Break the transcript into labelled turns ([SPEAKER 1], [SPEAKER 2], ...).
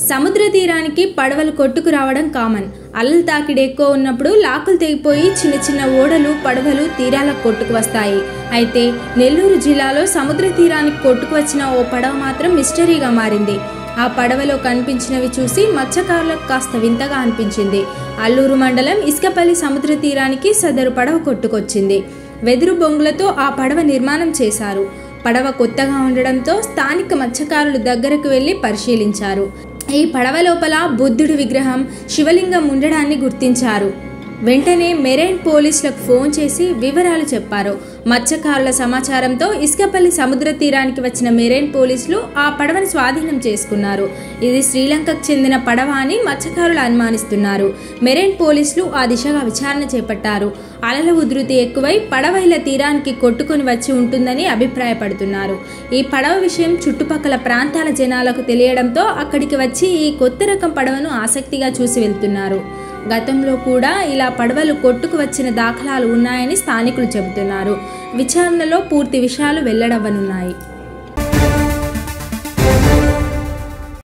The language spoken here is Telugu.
[SPEAKER 1] సముద్ర తీరానికి పడవలు కొట్టుకు రావడం కామన్ అలలు తాకిడి ఎక్కువ ఉన్నప్పుడు లాకులు తెగిపోయి చిన్న చిన్న ఓడలు పడవలు తీరాలకు కొట్టుకు వస్తాయి అయితే నెల్లూరు జిల్లాలో సముద్ర తీరానికి కొట్టుకు వచ్చిన ఓ పడవ మాత్రం మిస్టరీగా మారింది ఆ పడవలో కనిపించినవి చూసి మత్స్యకారులకు కాస్త వింతగా అనిపించింది అల్లూరు మండలం ఇసుకపల్లి సముద్ర తీరానికి సదరు పడవ కొట్టుకొచ్చింది వెదురు బొంగులతో ఆ పడవ నిర్మాణం చేశారు పడవ కొత్తగా ఉండడంతో స్థానిక మత్స్యకారులు దగ్గరకు వెళ్లి పరిశీలించారు ఈ పడవ లోపల బుద్ధుడి విగ్రహం శివలింగం ఉండడాన్ని గుర్తించారు వెంటనే మెరైన్ పోలీసులకు ఫోన్ చేసి వివరాలు చెప్పారు మత్స్యకారుల సమాచారంతో ఇసుకపల్లి సముద్ర తీరానికి వచ్చిన మెరైన్ పోలీసులు ఆ పడవను స్వాధీనం చేసుకున్నారు ఇది శ్రీలంకకు చెందిన పడవ అని మత్స్యకారులు అనుమానిస్తున్నారు మెరైన్ పోలీసులు ఆ దిశగా విచారణ చేపట్టారు అలల ఉధృతి ఎక్కువై పడవ ఇలా తీరానికి కొట్టుకొని వచ్చి ఉంటుందని అభిప్రాయపడుతున్నారు ఈ పడవ విషయం చుట్టుపక్కల ప్రాంతాల జనాలకు తెలియడంతో అక్కడికి వచ్చి ఈ కొత్త రకం పడవను ఆసక్తిగా చూసి వెళ్తున్నారు గతంలో కూడా ఇలా పడవలు కొట్టుకు వచ్చిన దాఖలాలు ఉన్నాయని స్థానికులు చెబుతున్నారు విచారణలో పూర్తి విషయాలు వెల్లడవ్వనున్నాయి